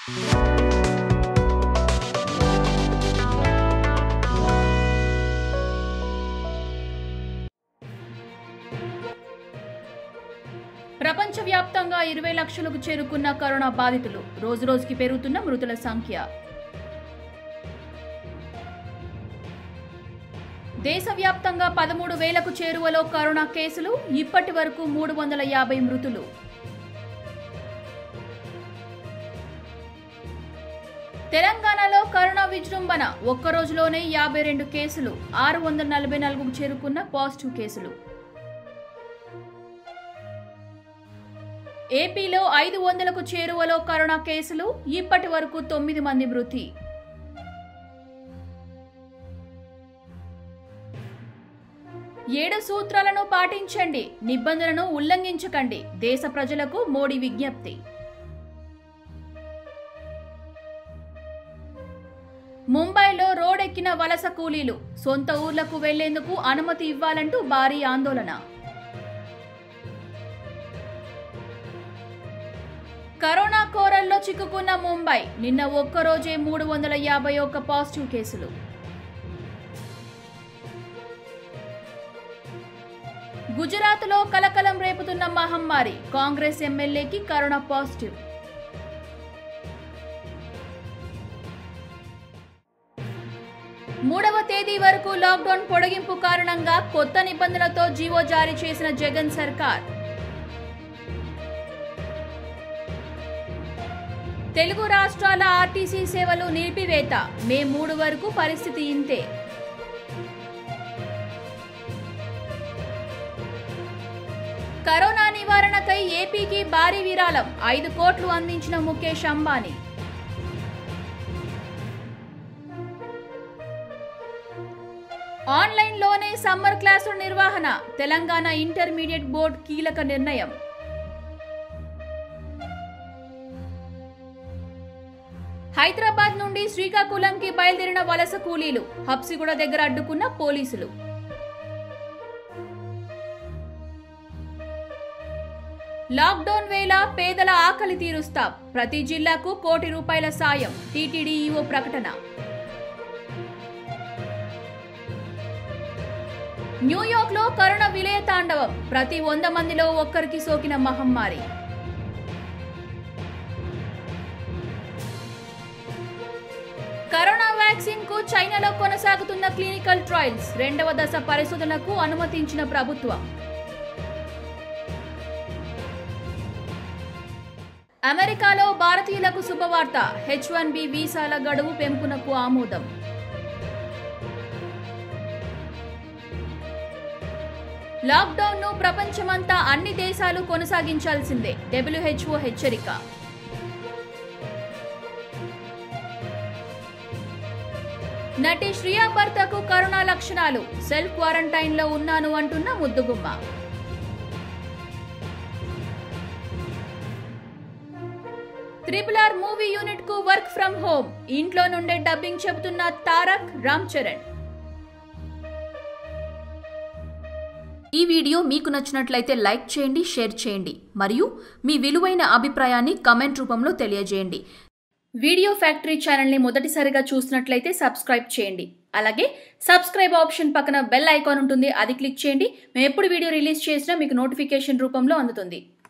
ప్రపంచవ్యాప్తంగా ఇరవై లక్షలకు చేరుకున్న కరోనా బాధితులు రోజురోజుకి పెరుగుతున్న మృతుల సంఖ్య దేశవ్యాప్తంగా పదమూడు వేలకు చేరువలో కరోనా కేసులు ఇప్పటి వరకు మూడు వందల యాభై మృతులు తెలంగాణలో కరోనా విజృంభణ ఒక్క రోజులోనే యాభై రెండు కేసులు ఆరు వందల నలభై నాలుగుకు చేరుకున్న పాజిటివ్ కేసులు ఏపీలో ఐదు వందలకు చేరువలో కరోనా కేసులు ఇప్పటి వరకు తొమ్మిది మంది మృతి ఏడు సూత్రాలను పాటించండి నిబంధనలను ఉల్లంఘించకండి దేశ ప్రజలకు మోడీ విజ్ఞప్తి ముంబైలో రోడెక్కిన వలస కూలీలు సొంత ఊర్లకు వెళ్లేందుకు అనుమతి ఇవ్వాలంటూ భారీ ఆందోళన కరోనా కోరల్లో చిక్కుకున్న ముంబై నిన్న ఒక్కరోజే మూడు వందల యాభై ఒక్క పాజిటివ్ కేసులు గుజరాత్లో కలకలం రేపుతున్న మహమ్మారి కాంగ్రెస్ ఎమ్మెల్యేకి కరోనా పాజిటివ్ మూడవ తేదీ వరకు లాక్డౌన్ పొడిగింపు కారణంగా కొత్త నిబంధనలతో జీవో జారీ చేసిన జగన్ సర్కార్ తెలుగు రాష్ట్రాల ఆర్టీసీ సేవలు నిలిపివేత మే మూడు వరకు పరిస్థితి ఇంతే కరోనా నివారణకై ఏపీకి భారీ విరాళం ఐదు కోట్లు అందించిన ముఖేష్ అంబానీ ఆన్లైన్లోనే సమ్మర్ క్లాసుల నిర్వహణ తెలంగాణ ఇంటర్మీడియట్ బోర్డు కీలక నిర్ణయం హైదరాబాద్ నుండి శ్రీకాకుళంకి బయలుదేరిన వలస కూలీలు హబ్సిగూడ దగ్గర అడ్డుకున్న పోలీసులు లాక్డౌన్ వేళ పేదల ఆకలి తీరుస్తాం ప్రతి జిల్లాకు కోటి రూపాయల సాయం టీటీడీ ఈవో ప్రకటన న్యూయార్క్ లో కరోనా విలయ తాండవం ప్రతి వంద మందిలో ఒక్కరికి సోకిన మహమ్మారి కరోనా వ్యాక్సిన్ కు చైనాలో కొనసాగుతున్న క్లినికల్ ట్రయల్స్ రెండవ దశ పరిశోధనకు అనుమతించిన ప్రభుత్వం అమెరికాలో భారతీయులకు శుభవార్త హెచ్ వన్ బి వీసాల గడువు పెంపునకు ఆమోదం లాక్డౌన్ ను ప్రపంచమంతా అన్ని దేశాలు కొనసాగించాల్సిందే డబ్ల్యూహెచ్ఓ హెచ్చరిక నటి శ్రియా భర్తకు కరోనా లక్షణాలు సెల్ఫ్ క్వారంటైన్ లో ఉన్నాను అంటున్న ముద్దుగుమ్మ త్రిపుల్ ఆర్ మూవీ యూనిట్ కు వర్క్ ఫ్రం హోమ్ ఇంట్లో నుండే డబ్బింగ్ చెబుతున్న తారక్ రామ్ చరణ్ ఈ వీడియో మీకు నచ్చినట్లయితే లైక్ చేయండి షేర్ చేయండి మరియు మీ విలువైన అభిప్రాయాన్ని కమెంట్ రూపంలో తెలియజేయండి వీడియో ఫ్యాక్టరీ ఛానల్ని మొదటిసారిగా చూసినట్లయితే సబ్స్క్రైబ్ చేయండి అలాగే సబ్స్క్రైబ్ ఆప్షన్ పక్కన బెల్ ఐకాన్ ఉంటుంది అది క్లిక్ చేయండి మేము ఎప్పుడు వీడియో రిలీజ్ చేసినా మీకు నోటిఫికేషన్ రూపంలో అందుతుంది